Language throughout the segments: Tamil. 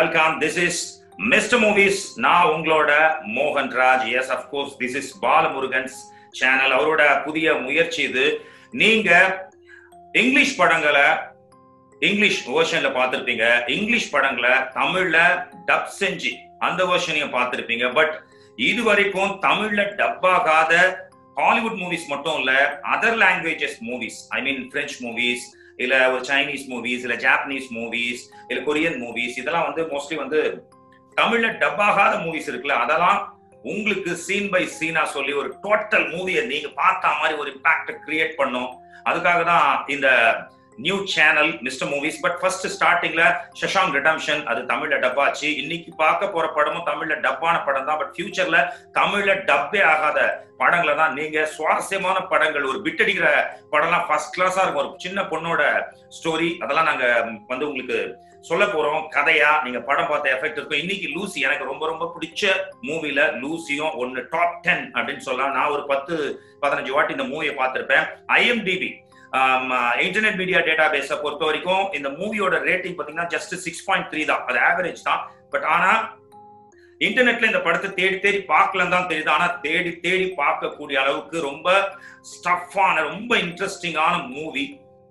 welcome this is Mister Movies நான் உங்களோட மோகன் Raj yes of course this is பாலமுருகன்ஸ் சேனல் அவரோட புதிய முயற்சி இது நீங்க இங்கிலீஷ் படங்களை இங்கிலீஷ் வேர்ஷன்ல பார்த்திருப்பீங்க இங்கிலீஷ் படங்களை தமிழ்ல டப் செஞ்சு அந்த வேர்ஷனையும் பார்த்திருப்பீங்க பட் இது வரைக்கும் தமிழ்ல டப் ஆகாத ஹாலிவுட் மூவிஸ் மட்டும் இல்ல other languages movies I mean French movies இல்ல ஒரு சைனீஸ் மூவிஸ் இல்ல ஜாப்பனீஸ் மூவிஸ் இல்ல கொரியன் மூவிஸ் இதெல்லாம் வந்து மோஸ்ட்லி வந்து தமிழ்ல டப் ஆகாத மூவிஸ் இருக்குல்ல அதெல்லாம் உங்களுக்கு சீன் பை சீனா சொல்லி ஒரு டோட்டல் மூவியை நீங்க பார்த்த மாதிரி ஒரு இம்பாக்ட் கிரியேட் பண்ணும் அதுக்காக தான் இந்த new channel Mister Movies but first ஸ்டார்டிங்ல ஷஷாங் ரிடம்ஷன் அது தமிழ்ல டப்பாச்சு இன்னைக்கு பார்க்க போற படமும் தமிழ்ல டப்பான படம் தான் பட் ஃபியூச்சர்ல தமிழ்ல டப்பே ஆகாத படங்களை தான் நீங்க சுவாரஸ்யமான படங்கள் ஒரு பிட் அடிக்கிற படம்லாம் ஃபர்ஸ்ட் கிளாஸா இருக்கும் ஒரு சின்ன பொண்ணோட ஸ்டோரி அதெல்லாம் நாங்க வந்து உங்களுக்கு சொல்ல போறோம் கதையா நீங்க படம் பார்த்த எஃபெக்ட் இருக்கும் இன்னைக்கு லூசி எனக்கு ரொம்ப ரொம்ப பிடிச்ச மூவில லூசியும் ஒன்னு டாப் டென் அப்படின்னு சொல்லலாம் நான் ஒரு பத்து பதினஞ்சு வாட்டி இந்த மூவியை பார்த்திருப்பேன் ஐஎம்டிபி இன்டர்நெட் மீடியா டேட்டா பேஸை பொறுத்த வரைக்கும் இந்த மூவியோட ரேட்டிங் பாத்தீங்கன்னா ஜஸ்ட் சிக்ஸ் பாயிண்ட் த்ரீ தான் அது ஆவரேஜ் தான் பட் ஆனா இன்டர்நெட்ல இந்த படத்தை தேடி தேடி பார்க்கலாம் தான் தெரியுது ஆனா தேடி தேடி பார்க்கக்கூடிய அளவுக்கு ரொம்ப ஸ்டஃப்பான ரொம்ப இன்ட்ரெஸ்டிங்கான மூவி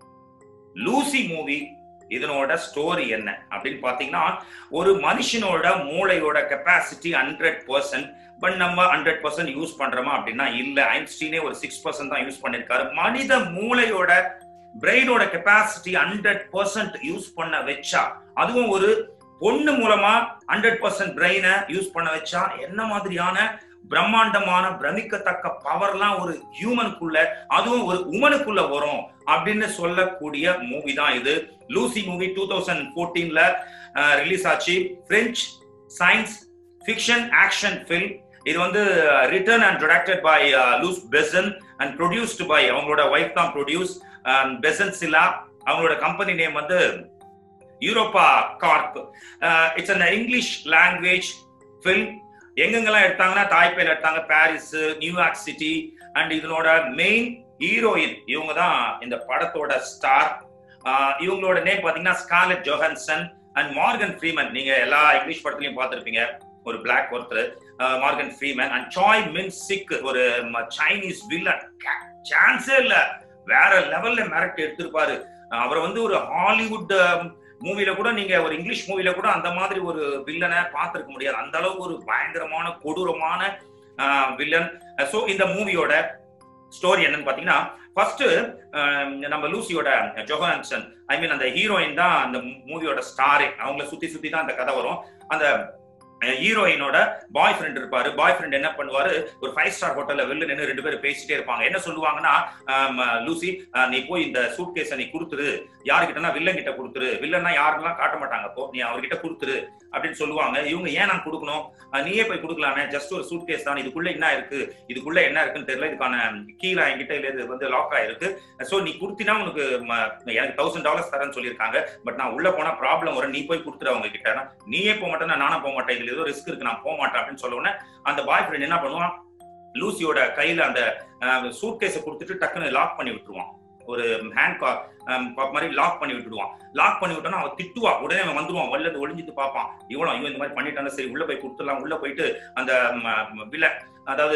லூசி மூவி இதனோட ஸ்டோரி என்ன அப்படின்னு பாத்தீங்கன்னா ஒரு மனுஷனோட மூளையோட கெப்பாசிட்டி ஹண்ட்ரட் பர்சன்ட் பட் நம்ம ஹண்ட்ரட் பர்சன்ட் யூஸ் பண்றோமா அப்படின்னா இல்ல ஐன்ஸ்டீனே ஒரு சிக்ஸ் பர்சன்ட் தான் யூஸ் பண்ணிருக்காரு மனித மூளையோட பிரெயினோட கெப்பாசிட்டி ஹண்ட்ரட் பர்சன்ட் யூஸ் பண்ண வச்சா அதுவும் ஒரு பொண்ணு மூலமா ஹண்ட்ரட் பர்சன்ட் பிரெயினை யூஸ் பண்ண வச்சா என்ன மாதிரியான பிரம்மாண்டமான பிரமிக்கத்தக்க பவர்லாம் ஒரு ஹியூமனுக்குள்ள அதுவும் ஒரு உமனுக்குள்ள வரும் அப்படின்னு சொல்லக்கூடிய மூவி தான் இது லூசி மூவி டூ தௌசண்ட் ஃபோர்டீன்ல ரிலீஸ் ஆச்சு French science fiction action film இது வந்து written and directed by Luc Besson and produced by அவங்களோட ஒய்ஃப் தான் ப்ரொடியூஸ் பெசன் சிலா அவங்களோட கம்பெனி நேம் வந்து Europa Corp it's an English language film எங்கெங்கெல்லாம் எடுத்தாங்கன்னா தாய்பேல எடுத்தாங்க பாரிஸ் நியூயார்க் சிட்டி அண்ட் இதனோட மெயின் ஹீரோயின் இவங்க தான் இந்த படத்தோட ஸ்டார் இவங்களோட நேம் பாத்தீங்கன்னா Scarlett Johansson and Morgan Freeman நீங்க எல்லா இங்கிலீஷ் படத்துலயும் பார்த்திருப்பீங்க ஒரு பிளாக் ஒருத்தர் மார்கன் ஃப்ரீமன் அண்ட் சாய் மின் சிக் ஒரு சைனீஸ் வில்லன் சான்ஸே இல்ல வேற லெவல்ல மிரட்டி எடுத்திருப்பாரு அவரை வந்து ஒரு ஹாலிவுட் மூவில கூட நீங்க ஒரு இங்கிலீஷ் மூவில கூட அந்த மாதிரி ஒரு வில்லனை பார்த்திருக்க முடியாது அந்த அளவுக்கு ஒரு பயங்கரமான கொடூரமான வில்லன் ஸோ இந்த மூவியோட ஸ்டோரி என்னன்னு பாத்தீங்கன்னா ஃபர்ஸ்ட் நம்ம லூசியோட ஜொஹான்சன் ஐ மீன் அந்த ஹீரோயின் தான் அந்த மூவியோட ஸ்டாரே அவங்கள சுத்தி சுத்தி தான் அந்த கதை வரும் அந்த ஹீரோயினோட பாய் ஃப்ரெண்ட் இருப்பாரு பாய் ஃப்ரெண்ட் என்ன பண்ணுவாரு ஒரு ஃபைவ் ஸ்டார் ஹோட்டல்ல வெளில நின்று ரெண்டு பேரும் பேசிட்டே இருப்பாங்க என்ன சொல்லுவாங்கன்னா லூசி நீ போய் இந்த சூட் கேஸை நீ கொடுத்துரு யாருக்கிட்டனா வில்லன் கிட்ட கொடுத்துரு வில்லன்னா யாருலாம் காட்ட மாட்டாங்க அப்போ நீ அவர்கிட்ட கொடுத்துரு அப்படின்னு சொல்லுவாங்க இவங்க ஏன் நான் கொடுக்கணும் நீயே போய் கொடுக்கலாமே ஜஸ்ட் ஒரு சூட் கேஸ் தான் இதுக்குள்ள என்ன இருக்கு இதுக்குள்ள என்ன இருக்குன்னு தெரியல இதுக்கான கீழே என்கிட்ட இல்ல இது வந்து லாக் ஆயிருக்கு ஸோ நீ கொடுத்தினா உனக்கு எனக்கு தௌசண்ட் டாலர்ஸ் தரேன்னு சொல்லியிருக்காங்க பட் நான் உள்ள போனா ப்ராப்ளம் வரும் நீ போய் கொடுத்துரு அவங்க கிட்ட நீயே போக மாட்டேன் நானும் போக மாட்டேன் இதுல ஏதோ ரிஸ்க் இருக்கு நான் போக மாட்டேன் அப்படின்னு சொல்ல அந்த பாய் ஃப்ரெண்ட் என்ன பண்ணுவான் லூசியோட கையில அந்த சூட் கேஸை கொடுத்துட்டு டக்குன்னு லாக் பண்ணி விட்டுருவான் ஒரு ஹேண்ட் மாதிரி லாக் பண்ணி விட்டுடுவான் லாக் பண்ணி விட்டோன்னா அவன் திட்டுவா உடனே அவன் வந்துருவான் வெளில ஒளிஞ்சிட்டு பார்ப்பான் இவ்வளோ இவன் இந்த மாதிரி பண்ணிட்டானா சரி உள்ள போய் கொடுத்துடலாம் உள்ள போயிட்டு அந்த வில்ல அதாவது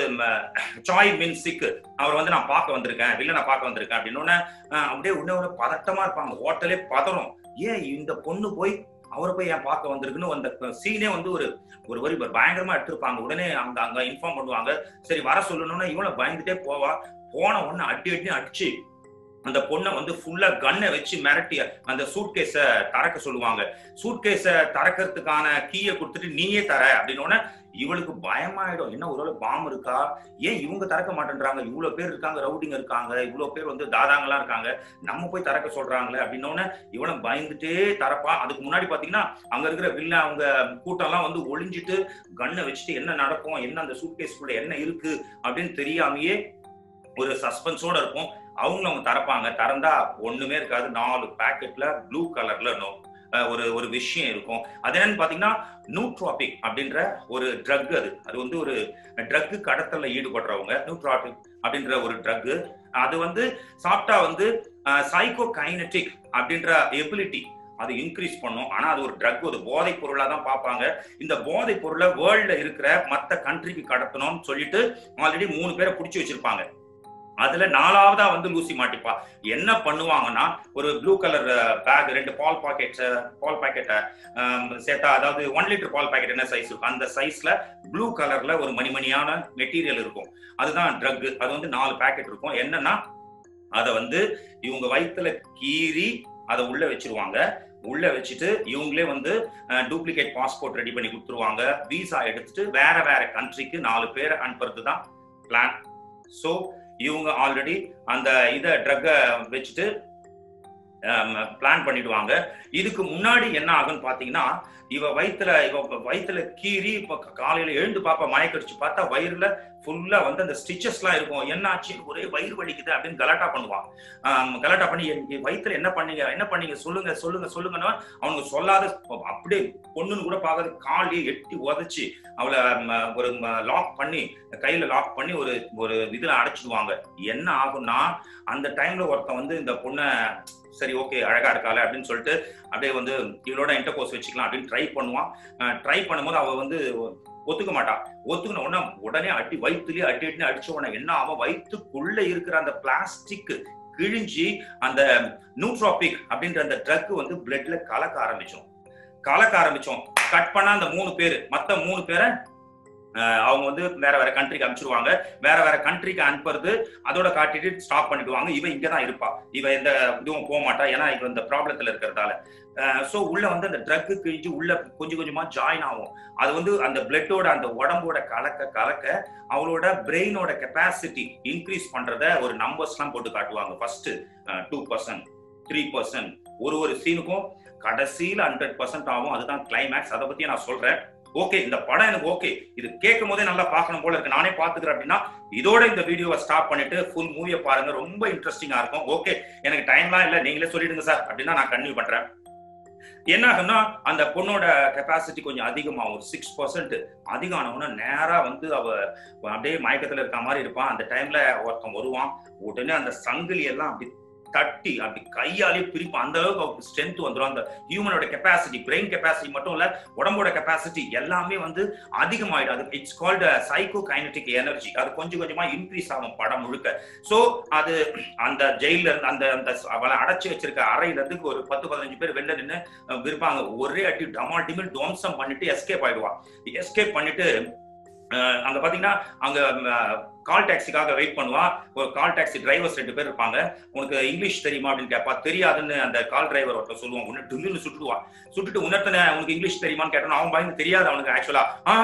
சாய் மின் சிக் அவர் வந்து நான் பார்க்க வந்திருக்கேன் வில்ல நான் பார்க்க வந்திருக்கேன் அப்படின்னு அப்படியே உடனே ஒரு பதட்டமா இருப்பாங்க ஹோட்டலே பதறும் ஏன் இந்த பொண்ணு போய் அவரை போய் ஏன் பார்க்க வந்திருக்குன்னு அந்த சீனே வந்து ஒரு ஒரு வரி பயங்கரமா எடுத்திருப்பாங்க உடனே அங்க அங்க இன்ஃபார்ம் பண்ணுவாங்க சரி வர சொல்லணும்னா இவளை பயந்துட்டே போவா போன உடனே அடி அடி அடிச்சு அந்த பொண்ணை வந்து ஃபுல்லா கண்ணை வச்சு மிரட்டி அந்த சூட் கேஸ திறக்க சொல்லுவாங்க சூட் கேஸ திறக்கிறதுக்கான கீயை கொடுத்துட்டு நீயே தர அப்படின்னு இவளுக்கு பயமாயிடும் என்ன ஒருவேளை பாம் இருக்கா ஏன் இவங்க திறக்க மாட்டேன்றாங்க இவ்வளவு பேர் இருக்காங்க ரவுடிங்க இருக்காங்க இவ்வளவு பேர் வந்து தாதாங்கலாம் இருக்காங்க நம்ம போய் திறக்க சொல்றாங்களே அப்படின்னோடனே இவளும் பயந்துட்டே தரப்பா அதுக்கு முன்னாடி பாத்தீங்கன்னா அங்க இருக்கிற வில்ல அவங்க கூட்டம் எல்லாம் வந்து ஒளிஞ்சிட்டு கண்ணை வச்சுட்டு என்ன நடக்கும் என்ன அந்த சூட் கேஸ்குள்ள என்ன இருக்கு அப்படின்னு தெரியாமையே ஒரு சஸ்பென்ஸோட இருக்கும் அவங்களும் அவங்க திறப்பாங்க திறந்தா ஒண்ணுமே இருக்காது நாலு பேக்கெட்ல ப்ளூ கலர்ல ஒரு ஒரு விஷயம் இருக்கும் அது என்னன்னு பாத்தீங்கன்னா நியூட்ராபிக் அப்படின்ற ஒரு ட்ரக் அது அது வந்து ஒரு ட்ரக்கு கடத்தல ஈடுபடுறவங்க நியூட்ராபிக் அப்படின்ற ஒரு ட்ரக் அது வந்து சாப்பிட்டா வந்து சைக்கோ கைனட்டிக் அப்படின்ற எபிலிட்டி அது இன்க்ரீஸ் பண்ணும் ஆனா அது ஒரு ட்ரக் ஒரு போதைப் பொருளா தான் பார்ப்பாங்க இந்த போதைப் பொருளை வேர்ல்ட்ல இருக்கிற மத்த கண்ட்ரிக்கு கடத்தணும்னு சொல்லிட்டு ஆல்ரெடி மூணு பேரை பிடிச்சி வச்சிருப்பாங்க அதுல நாலாவதா வந்து லூசி மாட்டிப்பா என்ன பண்ணுவாங்கன்னா ஒரு ப்ளூ கலர் பேக் ரெண்டு பால் பாக்கெட் பால் பாக்கெட்டை சேர்த்தா அதாவது ஒன் லிட்டர் பால் பாக்கெட் என்ன சைஸ் இருக்கும் அந்த சைஸ்ல ப்ளூ கலர்ல ஒரு மணிமணியான மெட்டீரியல் இருக்கும் அதுதான் ட்ரக் அது வந்து நாலு பேக்கெட் இருக்கும் என்னன்னா அதை வந்து இவங்க வயிற்றுல கீறி அதை உள்ள வச்சிருவாங்க உள்ள வச்சுட்டு இவங்களே வந்து டூப்ளிகேட் பாஸ்போர்ட் ரெடி பண்ணி கொடுத்துருவாங்க விசா எடுத்துட்டு வேற வேற கண்ட்ரிக்கு நாலு பேரை அனுப்புறது தான் பிளான் ஸோ இவங்க ஆல்ரெடி அந்த இதை ட்ரக்கை வச்சுட்டு பிளான் பண்ணிடுவாங்க இதுக்கு முன்னாடி என்ன ஆகும்னு பாத்தீங்கன்னா இவ வயிற்றுல இவ வயிற்றுல கீறி இப்ப காலையில எழுந்து பாப்பா மயக்கடிச்சு பார்த்தா வயிறுல ஃபுல்லா வந்து அந்த ஸ்டிச்சஸ் எல்லாம் இருக்கும் என்ன ஆச்சு ஒரே வயிறு வலிக்குது அப்படின்னு கலாட்டா பண்ணுவான் கலாட்டா பண்ணி என் வயிற்றுல என்ன பண்ணீங்க என்ன பண்ணீங்க சொல்லுங்க சொல்லுங்க சொல்லுங்கன்னா அவங்க சொல்லாத அப்படியே பொண்ணுன்னு கூட பார்க்காத காலையே எட்டி உதச்சு அவளை ஒரு லாக் பண்ணி கையில லாக் பண்ணி ஒரு ஒரு இதுல அடைச்சிடுவாங்க என்ன ஆகும்னா அந்த டைம்ல ஒருத்தன் வந்து இந்த பொண்ணை சரி ஓகே அழகா இருக்கால அப்படின்னு சொல்லிட்டு அப்படியே வந்து இவளோட இன்டர் கோர்ஸ் வச்சுக்கலாம் அப்படின்னு ட்ரை பண்ணுவான் ட்ரை பண்ணும்போது அவ வந்து ஒத்துக்க மாட்டா ஒத்துக்கின உடனே உடனே அட்டி வயிற்றுலயே அட்டி அட்டி அடிச்ச உடனே என்ன அவன் வயிற்றுக்குள்ள இருக்கிற அந்த பிளாஸ்டிக் கிழிஞ்சி அந்த நியூட்ராபிக் அப்படின்ற அந்த ட்ரக் வந்து பிளட்ல கலக்க ஆரம்பிச்சோம் கலக்க ஆரம்பிச்சோம் கட் பண்ணா அந்த மூணு பேர் மத்த மூணு பேரை அவங்க வந்து வேற வேற கண்ட்ரிக்கு அனுப்பிச்சிருவாங்க வேற வேற கண்ட்ரிக்கு அனுப்புறது அதோட காட்டிட்டு ஸ்டாப் பண்ணிடுவாங்க இவ இங்க தான் இருப்பா இவ எந்த இதுவும் போக மாட்டா ஏன்னா இவ இந்த ப்ராப்ளத்துல இருக்கிறதால ஸோ உள்ள வந்து அந்த ட்ரக்கு கிழிஞ்சு உள்ள கொஞ்சம் கொஞ்சமா ஜாயின் ஆகும் அது வந்து அந்த பிளட்டோட அந்த உடம்போட கலக்க கலக்க அவளோட பிரெயினோட கெப்பாசிட்டி இன்க்ரீஸ் பண்றத ஒரு நம்பர்ஸ் எல்லாம் போட்டு காட்டுவாங்க first two percent three percent ஒரு ஒரு சீனுக்கும் கடைசியில ஹண்ட்ரட் பர்சன்ட் ஆகும் அதுதான் கிளைமேக்ஸ் அதை பத்தி நான் சொல்றேன் ஓகே இந்த படம் எனக்கு ஓகே இது கேட்கும் போதே நல்லா பார்க்கணும் போல இருக்கு நானே பாத்துக்கிறேன் அப்படின்னா இதோட இந்த வீடியோவை ஸ்டாப் பண்ணிட்டு ஃபுல் மூவியை பாருங்க ரொம்ப இன்ட்ரெஸ்டிங்கா இருக்கும் ஓகே எனக்கு டைம்லாம் இல்ல நீங்களே சொல்லிடுங்க சார் அப்படின்னா நான் கன்டினியூ பண்றேன் என்ன ஆகும்னா அந்த பொண்ணோட கெப்பாசிட்டி கொஞ்சம் அதிகமாகும் ஒரு சிக்ஸ் பர்சன்ட் அதிகம் ஆனவுன்னா நேரா வந்து அவ அப்படியே மயக்கத்துல இருக்க மாதிரி இருப்பான் அந்த டைம்ல ஒருத்தன் வருவான் உடனே அந்த சங்கிலி எல்லாம் அப்படி தட்டி அப்படி கையாலே பிரிப்பான் அந்த அளவுக்கு அவருக்கு ஸ்ட்ரென்த் வந்துடும் அந்த ஹியூமனோட கெப்பாசிட்டி பிரெயின் கெப்பாசிட்டி மட்டும் இல்ல உடம்போட கெப்பாசிட்டி எல்லாமே வந்து அதிகமாயிடும் அது it's called psychokinetic energy அது கொஞ்சம் கொஞ்சமா இன்க்ரீஸ் ஆகும் படம் முழுக்க சோ அது அந்த ஜெயில இருந்து அந்த அந்த அவளை அடைச்சி வச்சிருக்க அறையில இருந்து ஒரு பத்து பதினஞ்சு பேர் வெளில நின்று இருப்பாங்க ஒரே அடி டமால் டிமில் துவம்சம் பண்ணிட்டு எஸ்கேப் ஆயிடுவான் எஸ்கேப் பண்ணிட்டு அங்க பாத்தீங்கன்னா அங்க கால் டாக்ஸிக்காக வெயிட் பண்ணுவா ஒரு கால் டாக்ஸி டிரைவர்ஸ் ரெண்டு பேர் இருப்பாங்க உனக்கு இங்கிலீஷ் தெரியுமா அப்படின்னு கேட்பா தெரியாதுன்னு அந்த கால் டிரைவர் ஒருத்தர் சொல்லுவான் உன்ன டுன்னு சுட்டுடுவா சுட்டுட்டு உன்னத்தனை உனக்கு இங்கிலீஷ் தெரியுமான்னு கேட்டோம் அவன் பயந்து தெரியாது அவனுக்கு ஆக்சுவலா ஆ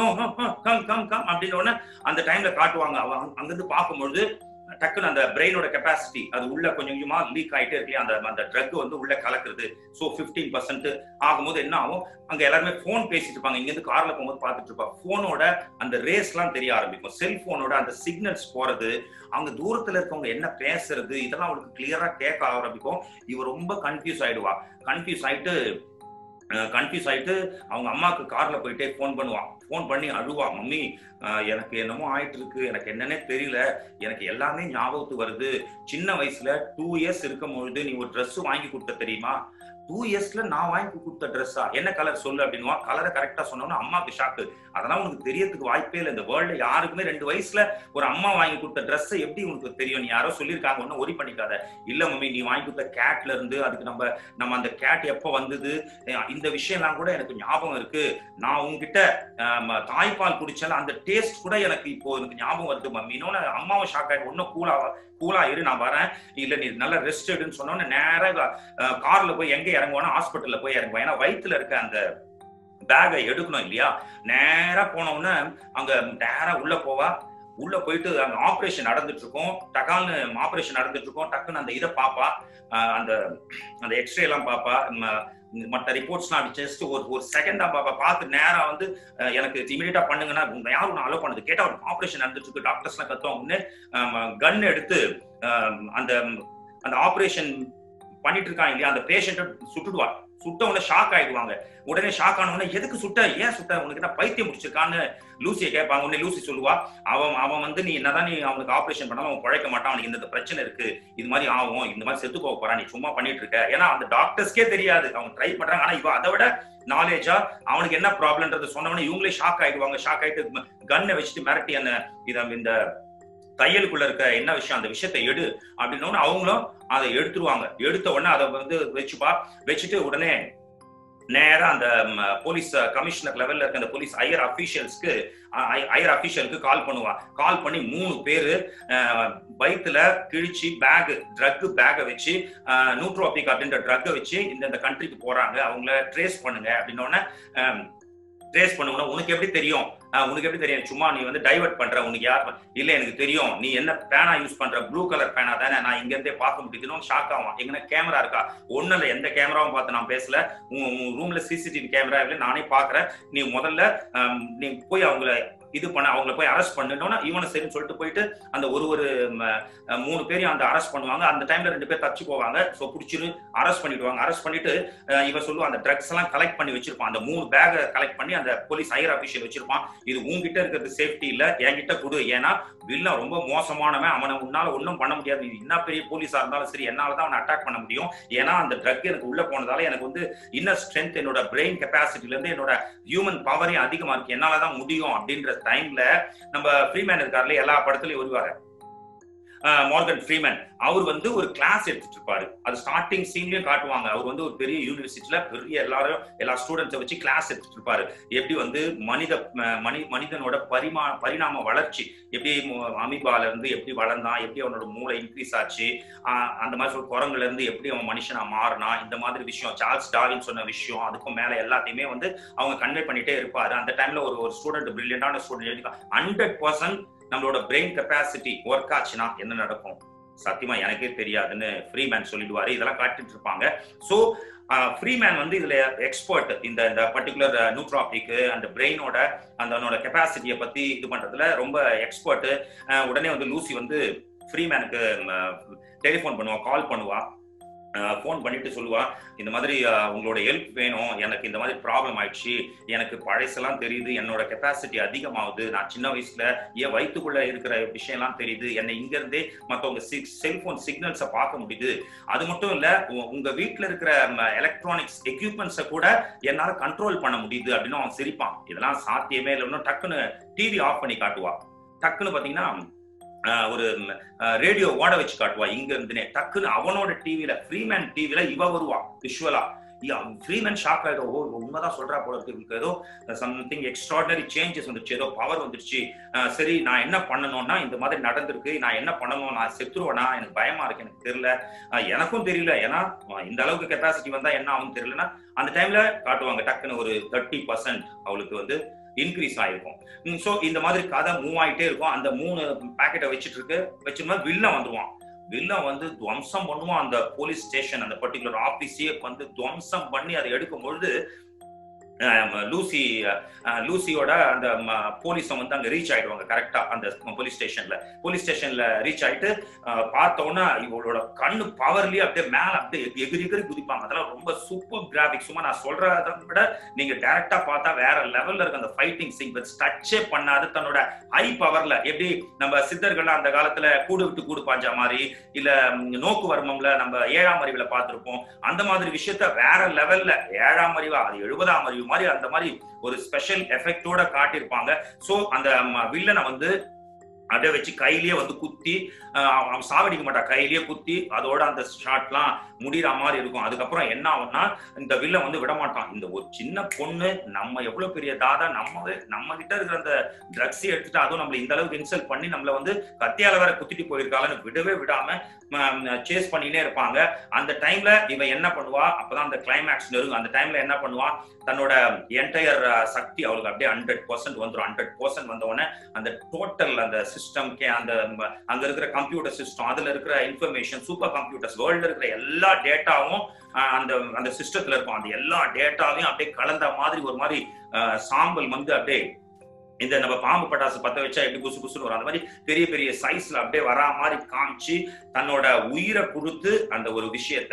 கம் கம் கம் அப்படின்னு உடனே அந்த டைம்ல காட்டுவாங்க அவன் அங்கிருந்து பார்க்கும்பொழுது டக்குன்னு அந்த பிரெயினோட கெப்பாசிட்டி அது உள்ள கொஞ்சம் கொஞ்சமா லீக் ஆயிட்டே இருக்கு அந்த அந்த ட்ரக் வந்து உள்ள கலக்குறது ஸோ பிப்டீன் பர்சன்ட் ஆகும்போது என்ன ஆகும் அங்க எல்லாருமே போன் பேசிட்டு இருப்பாங்க இங்க இருந்து கார்ல போகும்போது பார்த்துட்டு இருப்பா போனோட அந்த ரேஸ் எல்லாம் தெரிய ஆரம்பிக்கும் செல்போனோட அந்த சிக்னல்ஸ் போறது அவங்க தூரத்துல இருக்கவங்க என்ன பேசுறது இதெல்லாம் அவளுக்கு கிளியரா கேட்க ஆரம்பிக்கும் இவ ரொம்ப கன்ஃபியூஸ் ஆயிடுவா கன்ஃபியூஸ் ஆயிட்டு கன்ஃபியூஸ் ஆயிட்டு அவங்க அம்மாவுக்கு கார்ல போயிட்டே ஃபோன் பண்ணுவான் ஃபோன் பண்ணி அழுவா மம்மி எனக்கு என்னமோ ஆயிட்டு இருக்கு எனக்கு என்னன்னே தெரியல எனக்கு எல்லாமே ஞாபகத்துக்கு வருது சின்ன வயசுல டூ இயர்ஸ் இருக்கும் பொழுது நீ ஒரு ட்ரெஸ் வாங்கி கொடுத்த தெரியுமா டூ இயர்ஸ்ல நான் வாங்கி கொடுத்த ட்ரெஸ்ஸா என்ன கலர் சொல்லு அப்படின்னுவா கலரை கரெக்டா சொன்னோம்னா அம்மாக்கு ஷாக்கு அதெல்லாம் உனக்கு தெரியறதுக்கு வாய்ப்பே இல்லை இந்த வேர்ல்டு யாருக்குமே ரெண்டு வயசுல ஒரு அம்மா வாங்கி கொடுத்த ட்ரெஸ் எப்படி உனக்கு தெரியும் நீ யாரோ சொல்லியிருக்காங்க ஒன்னும் ஒரி பண்ணிக்காத இல்ல மம்மி நீ வாங்கி கொடுத்த கேட்ல இருந்து அதுக்கு நம்ம நம்ம அந்த கேட் எப்ப வந்தது இந்த விஷயம்லாம் கூட எனக்கு ஞாபகம் இருக்கு நான் உங்ககிட்ட தாய்ப்பால் குடிச்சால அந்த டேஸ்ட் கூட எனக்கு இப்போ எனக்கு ஞாபகம் வருது மம்மி இன்னொன்னு அம்மாவும் ஷாக் ஆகி ஒன்னும் கூலா கூலா இரு நான் வரேன் இல்ல நீ நல்ல ரெஸ்ட் எடுன்னு சொன்னோன்னு நேராக கார்ல போய் எங்க இறங்குவானா ஹாஸ்பிட்டல்ல போய் இறங்குவான் ஏன்னா வயிற்றுல இருக்க அந்த பேகை எடுக்கணும் இல்லையா நேரா போனோம்னா அங்க நேரா உள்ள போவா உள்ள போயிட்டு அங்க ஆப்ரேஷன் நடந்துட்டு இருக்கும் டக்கால்னு ஆப்ரேஷன் நடந்துட்டு இருக்கும் டக்குன்னு அந்த இதை பாப்பா அந்த அந்த எக்ஸ்ரே எல்லாம் பாப்பா மற்ற ரிப்போர்ட்ஸ்லாம் அப்படி ஜஸ்ட் ஒரு ஒரு செகண்டா பாப்பா பார்த்து நேரா வந்து எனக்கு இமீடியட்டா பண்ணுங்கன்னா உங்க யாரும் நான் அலோ பண்ணது கேட்டா ஒரு ஆப்ரேஷன் நடந்துட்டு இருக்கு டாக்டர்ஸ் எல்லாம் கத்துவாங்க கன் எடுத்து அந்த அந்த ஆப்ரேஷன் பண்ணிட்டு இருக்கான் இல்லையா அந்த பேஷண்ட்டை சுட்டுடுவா சுட்ட உடனே ஷாக் ஆயிடுவாங்க உடனே ஷாக் ஆன உடனே எதுக்கு சுட்ட ஏன் சுட்ட உனக்கு என்ன பைத்தியம் முடிச்சிருக்கான்னு லூசியை கேட்பாங்க உடனே லூசி சொல்லுவா அவன் அவன் வந்து நீ என்னதான் நீ அவனுக்கு ஆபரேஷன் பண்ணாலும் அவன் பழைக்க மாட்டான் அவனுக்கு இந்த பிரச்சனை இருக்கு இது மாதிரி ஆகும் இந்த மாதிரி செத்து போக போறான் நீ சும்மா பண்ணிட்டு இருக்க ஏன்னா அந்த டாக்டர்ஸ்க்கே தெரியாது அவங்க ட்ரை பண்றாங்க ஆனா இவன் அதை விட நாலேஜா அவனுக்கு என்ன ப்ராப்ளம்ன்றது சொன்னவனே இவங்களே ஷாக் ஆயிடுவாங்க ஷாக் ஆயிட்டு கன்னை வச்சுட்டு மிரட்டி அந்த இத இந்த தையலுக்குள்ள இருக்க என்ன விஷயம் அந்த விஷயத்தை எடு அப்படின்னோன்னு அவங்களும் அதை எடுத்துருவாங்க எடுத்த உடனே அதை வந்து வச்சுப்பா வச்சுட்டு உடனே நேரா அந்த போலீஸ் கமிஷனர் லெவல்ல இருக்க அந்த போலீஸ் ஹையர் அபிஷியல்ஸ்க்கு ஹையர் அபிஷியலுக்கு கால் பண்ணுவா கால் பண்ணி மூணு பேரு வயிற்றுல கிழிச்சு பேக் ட்ரக் பேக்கை வச்சு நியூட்ரோபிக் அப்படின்ற ட்ரக்கை வச்சு இந்த இந்த கண்ட்ரிக்கு போறாங்க அவங்கள ட்ரேஸ் பண்ணுங்க அப்படின்னோடனே ட்ரேஸ் பண்ணுவோம் உனக்கு எப்படி தெரியும் உனக்கு எப்படி தெரியும் சும்மா நீ வந்து டைவர்ட் பண்ற உனக்கு யார் இல்ல எனக்கு தெரியும் நீ என்ன பேனா யூஸ் பண்ற ப்ளூ கலர் பேனா தானே நான் இங்க இருந்தே பார்க்க முடியுதுன்னு ஷாக் ஆகும் எங்கன்னா கேமரா இருக்கா ஒன்னும் இல்ல எந்த கேமராவும் பார்த்து நான் பேசல உன் ரூம்ல சிசிடிவி கேமரா இல்லை நானே பாக்குறேன் நீ முதல்ல நீ போய் அவங்கள இது பண்ண அவங்கள போய் அரெஸ்ட் பண்ணணும்னா இவனை சரின்னு சொல்லிட்டு போயிட்டு அந்த ஒரு ஒரு மூணு பேரையும் அந்த அரெஸ்ட் பண்ணுவாங்க அந்த டைம்ல ரெண்டு பேர் தச்சு போவாங்க ஸோ பிடிச்சிரு அரெஸ்ட் பண்ணிடுவாங்க அரெஸ்ட் பண்ணிட்டு இவன் சொல்லுவான் அந்த ட்ரக்ஸ் எல்லாம் கலெக்ட் பண்ணி வச்சிருப்பான் அந்த மூணு பேக்கை கலெக்ட் பண்ணி அந்த போலீஸ் ஹையர் அபிஷியல் வச்சிருப்பான் இது உங்ககிட்ட இருக்கிறது சேஃப்டி இல்ல என்கிட்ட கொடு ஏன்னா வில்லன் ரொம்ப மோசமானவன் அவனை உன்னால ஒன்றும் பண்ண முடியாது நீ என்ன பெரிய போலீஸா இருந்தாலும் சரி என்னால தான் அவனை அட்டாக் பண்ண முடியும் ஏன்னா அந்த ட்ரக் எனக்கு உள்ள போனதால எனக்கு வந்து இன்னர் ஸ்ட்ரென்த் என்னோட பிரெயின் கெப்பாசிட்டில இருந்து என்னோட ஹியூமன் பவரையும் அதிகமா இருக்கு என்னால தான் முடியும் அப்படின்ற டைம்ல நம்ம ஃப்ரீமேன் இருக்காருல எல்லா படத்துலயும் வருவாரு மார்கன் ஃப்ரீமேன் அவர் வந்து ஒரு கிளாஸ் எடுத்துட்டு இருப்பாரு அது ஸ்டார்டிங் சீன்லயும் காட்டுவாங்க அவர் வந்து ஒரு பெரிய யூனிவர்சிட்டியில பெரிய எல்லாரும் எல்லா ஸ்டூடெண்ட்ஸை வச்சு கிளாஸ் எடுத்துட்டு இருப்பாரு எப்படி வந்து மனித மனி மனிதனோட பரிமா பரிணாம வளர்ச்சி எப்படி அமீபால இருந்து எப்படி வளர்ந்தான் எப்படி அவனோட மூளை இன்க்ரீஸ் ஆச்சு அந்த மாதிரி சொல்ற குரங்குல இருந்து எப்படி அவன் மனுஷனா மாறினா இந்த மாதிரி விஷயம் சார்ல்ஸ் டாவின் சொன்ன விஷயம் அதுக்கும் மேல எல்லாத்தையுமே வந்து அவங்க கன்வே பண்ணிட்டே இருப்பாரு அந்த டைம்ல ஒரு ஒரு ஸ்டூடெண்ட் பிரில்லியண்டான ஸ்டூடெண்ட் ஹண்ட்ரட் பர்சன்ட் நம்மளோட பிரெயின் கெப்பாசிட்டி ஒர்க் ஆச்சுன்னா என்ன நடக்கும் சத்தியமா எனக்கே தெரியாதுன்னு ஃப்ரீமேன் சொல்லிடுவாரு இதெல்லாம் காட்டிட்டு இருப்பாங்க ஸோ ஃப்ரீமேன் வந்து இதுல எக்ஸ்பர்ட் இந்த இந்த பர்டிகுலர் நியூட்ராபிக் அந்த பிரெயினோட அந்த கெப்பாசிட்டியை பத்தி இது பண்றதுல ரொம்ப எக்ஸ்பர்ட் உடனே வந்து லூசி வந்து ஃப்ரீமேனுக்கு டெலிஃபோன் பண்ணுவா கால் பண்ணுவா ஃபோன் பண்ணிட்டு சொல்லுவா இந்த மாதிரி உங்களோட ஹெல்ப் வேணும் எனக்கு இந்த மாதிரி ப்ராப்ளம் ஆயிடுச்சு எனக்கு பழசெல்லாம் தெரியுது என்னோட கெப்பாசிட்டி அதிகமாகுது நான் சின்ன வயசுல என் வயிற்றுக்குள்ள இருக்கிற விஷயம்லாம் தெரியுது என்னை இங்க இருந்தே மற்றவங்க செல்போன் சிக்னல்ஸை பார்க்க முடியுது அது மட்டும் இல்ல உங்க வீட்டுல இருக்கிற எலக்ட்ரானிக்ஸ் எக்யூப்மெண்ட்ஸை கூட என்னால கண்ட்ரோல் பண்ண முடியுது அப்படின்னு அவன் சிரிப்பான் இதெல்லாம் சாத்தியமே இல்லைன்னு டக்குன்னு டிவி ஆஃப் பண்ணி காட்டுவா டக்குன்னு பாத்தீங்கன்னா ஒரு ரேடியோ ஓட வச்சு காட்டுவா இங்க இருந்துனே டக்குன்னு அவனோட டிவில ஃப்ரீமேன் டிவில இவ வருவா விஷுவலா ஃப்ரீமேன் ஷாக் ஆயிடும் ஓ உண்மைதான் சொல்றா போல இருக்கு ஏதோ சம்திங் எக்ஸ்ட்ராடனரி சேஞ்சஸ் வந்துருச்சு ஏதோ பவர் வந்துருச்சு சரி நான் என்ன பண்ணணும்னா இந்த மாதிரி நடந்திருக்கு நான் என்ன பண்ணணும் நான் செத்துருவேனா எனக்கு பயமா இருக்கு எனக்கு தெரியல எனக்கும் தெரியல ஏன்னா இந்த அளவுக்கு கெப்பாசிட்டி வந்தா என்ன ஆகும் தெரியலன்னா அந்த டைம்ல காட்டுவாங்க டக்குன்னு ஒரு தேர்ட்டி பர்சன்ட் அவளுக்கு வந்து இன்க்ரீஸ் ஆயிருக்கும் ஸோ இந்த மாதிரி கதை மூவ் ஆகிட்டே இருக்கும் அந்த மூணு பேக்கெட்டை வச்சுட்டு இருக்கு வச்சிருந்தா வில்ல வந்துருவான் வில்லன் வந்து துவம்சம் பண்ணுவான் அந்த போலீஸ் ஸ்டேஷன் அந்த பர்டிகுலர் ஆபீஸையே வந்து துவம்சம் பண்ணி அதை எடுக்கும் பொழுது லூசி லூசியோட அந்த போலீஸை வந்து அங்க ரீச் ஆயிடுவாங்க கரெக்டா அந்த போலீஸ் ஸ்டேஷன்ல போலீஸ் ஸ்டேஷன்ல ரீச் ஆயிட்டு பார்த்தோன்னா இவளோட கண்ணு பவர்லயே அப்படியே மேல அப்படியே எகிரி எகிரி குதிப்பாங்க அதெல்லாம் ரொம்ப சூப்பர் கிராபிக் சும்மா நான் சொல்றதை விட நீங்க டைரக்டா பார்த்தா வேற லெவல்ல இருக்க அந்த ஃபைட்டிங் சீக்வன்ஸ் டச்சே பண்ணாது தன்னோட ஹை பவர்ல எப்படி நம்ம சித்தர்கள் அந்த காலத்துல கூடு விட்டு கூடு பாஞ்ச மாதிரி இல்ல நோக்கு வர்மம்ல நம்ம ஏழாம் அறிவுல பார்த்திருப்போம் அந்த மாதிரி விஷயத்த வேற லெவல்ல ஏழாம் அறிவா அது எழுபதாம் அறிவு மாதிரி அந்த மாதிரி ஒரு ஸ்பெஷல் எஃபெக்டோட காட்டியிருப்பாங்க சோ அந்த வில்லனை வந்து அதை வச்சு கையிலேயே வந்து குத்தி அவன் சாவடிக்க மாட்டான் கையிலேயே குத்தி அதோட அந்த ஷாட்லாம் முடிகிற மாதிரி இருக்கும் அதுக்கப்புறம் என்ன ஆகும்னா இந்த வில்ல வந்து விட மாட்டான் இந்த ஒரு சின்ன பொண்ணு நம்ம எவ்வளவு பெரிய தாதா நம்ம நம்ம கிட்ட இருக்கிற அந்த ட்ரக்ஸ் எடுத்துட்டு அதுவும் நம்மள இந்த அளவுக்கு இன்சல்ட் பண்ணி நம்மள வந்து கத்தியால வேற குத்திட்டு போயிருக்காங்கன்னு விடவே விடாம சேஸ் பண்ணினே இருப்பாங்க அந்த டைம்ல இவன் என்ன பண்ணுவா அப்பதான் அந்த கிளைமேக்ஸ் நெருங்கும் அந்த டைம்ல என்ன பண்ணுவா தன்னோட என்டையர் சக்தி அவளுக்கு அப்படியே ஹண்ட்ரட் பர்சன்ட் வந்துடும் ஹண்ட்ரட் பர்சன்ட் வந்தவொடனே அந்த டோட்டல் அந்த சிஸ்டம்கே அந்த அங்க இருக்கிற கம்ப்யூட்டர் சிஸ்டம் அதுல இருக்கிற இன்ஃபர்மேஷன் சூப்பர் கம்ப்யூட்டர்ஸ் வேர்ல்டு இருக்கிற எல்லா டேட்டாவும் அந்த அந்த சிஸ்டத்துல இருக்கும் அந்த எல்லா டேட்டாவையும் அப்படியே கலந்த மாதிரி ஒரு மாதிரி சாம்பல் வந்து அப்படியே இந்த நம்ம பாம்பு பட்டாசு பத்த வச்சா எப்படி புசு புசுன்னு வரும் அந்த மாதிரி பெரிய பெரிய சைஸ்ல அப்படியே வரா மாதிரி காமிச்சு தன்னோட உயிரை கொடுத்து அந்த ஒரு விஷயத்த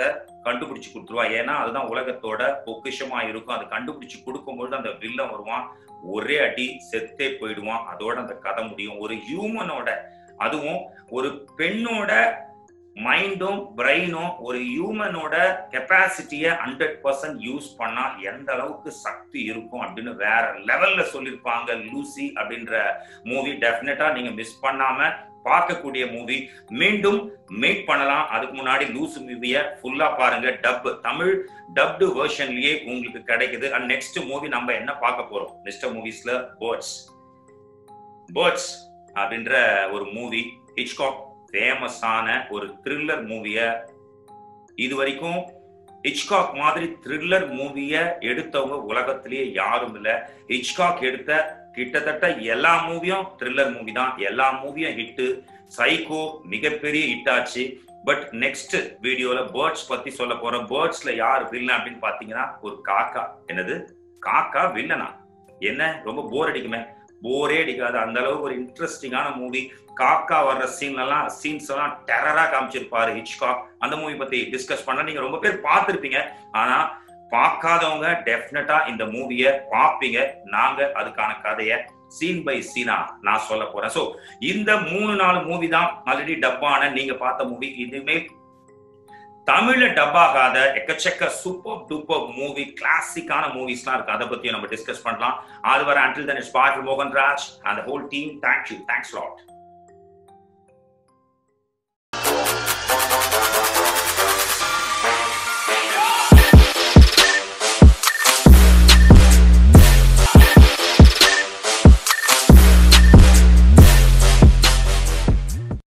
கண்டுபிடிச்சு கொடுத்துருவா ஏன்னா அதுதான் உலகத்தோட பொக்கிஷமா இருக்கும் அது கண்டுபிடிச்சு கொடுக்கும்பொழுது அந்த வில்லன் வருவான் ஒரே அடி செத்தே போயிடுவான் அதோட அந்த கதை முடியும் ஒரு ஹியூமனோட அதுவும் ஒரு பெண்ணோட மைண்டும் பிரெயினும் ஒரு ஹியூமனோட கெப்பாசிட்டியை ஹண்ட்ரட் பர்சன்ட் யூஸ் பண்ணா எந்த அளவுக்கு சக்தி இருக்கும் அப்படின்னு வேற லெவல்ல சொல்லியிருப்பாங்க லூசி அப்படின்ற மூவி டெஃபினட்டா நீங்க மிஸ் பண்ணாம பார்க்கக்கூடிய மூவி மீண்டும் மீட் பண்ணலாம் அதுக்கு முன்னாடி லூசு மூவிய ஃபுல்லா பாருங்க டப் தமிழ் டப்டு வெர்ஷன்லயே உங்களுக்கு கிடைக்குது அண்ட் நெக்ஸ்ட் மூவி நம்ம என்ன பார்க்க போறோம் மிஸ்டர் மூவிஸ்ல பேர்ட்ஸ் பேர்ட்ஸ் அப்படின்ற ஒரு மூவி ஹிச்காக் ஃபேமஸான ஒரு த்ரில்லர் மூவிய இது வரைக்கும் ஹிச்காக் மாதிரி த்ரில்லர் மூவிய எடுத்தவங்க உலகத்திலேயே யாரும் இல்ல ஹிச்காக் எடுத்த கிட்டத்தட்ட எல்லா மூவியும் த்ரில்லர் மூவி தான் எல்லா மூவியும் ஹிட்டு சைக்கோ மிகப்பெரிய ஹிட் ஆச்சு பட் நெக்ஸ்ட் வீடியோல பேர்ட்ஸ் பத்தி சொல்ல போறோம் பேர்ட்ஸ்ல யார் வில்லன் அப்படின்னு பாத்தீங்கன்னா ஒரு காக்கா என்னது காக்கா வில்லனா என்ன ரொம்ப போர் அடிக்குமே போரே அடிக்காது அந்த அளவுக்கு ஒரு இன்ட்ரெஸ்டிங்கான மூவி காக்கா வர்ற சீன் எல்லாம் சீன்ஸ் எல்லாம் டெரரா காமிச்சிருப்பாரு ஹிச்காக் அந்த மூவி பத்தி டிஸ்கஸ் பண்ண நீங்க ரொம்ப பேர் பார்த்திருப்பீங்க ஆனா பார்க்காதவங்க டெஃபினட்டா இந்த மூவிய பார்ப்பீங்க நாங்க அதுக்கான கதைய சீன் பை சீனா நான் சொல்ல போறேன் சோ இந்த மூணு நாலு மூவி தான் ஆல்ரெடி டப்பான நீங்க பார்த்த மூவி இனிமே தமிழ்ல டப் ஆகாத எக்கச்சக்க சூப்பர் டூப்பர் மூவி கிளாசிக்கான மூவிஸ்லாம் இருக்கு அதை பத்தியும் நம்ம டிஸ்கஸ் பண்ணலாம் அது வர அண்டில் தன் இஸ் பாய் மோகன் ராஜ் அந்த whole team thank you thanks lot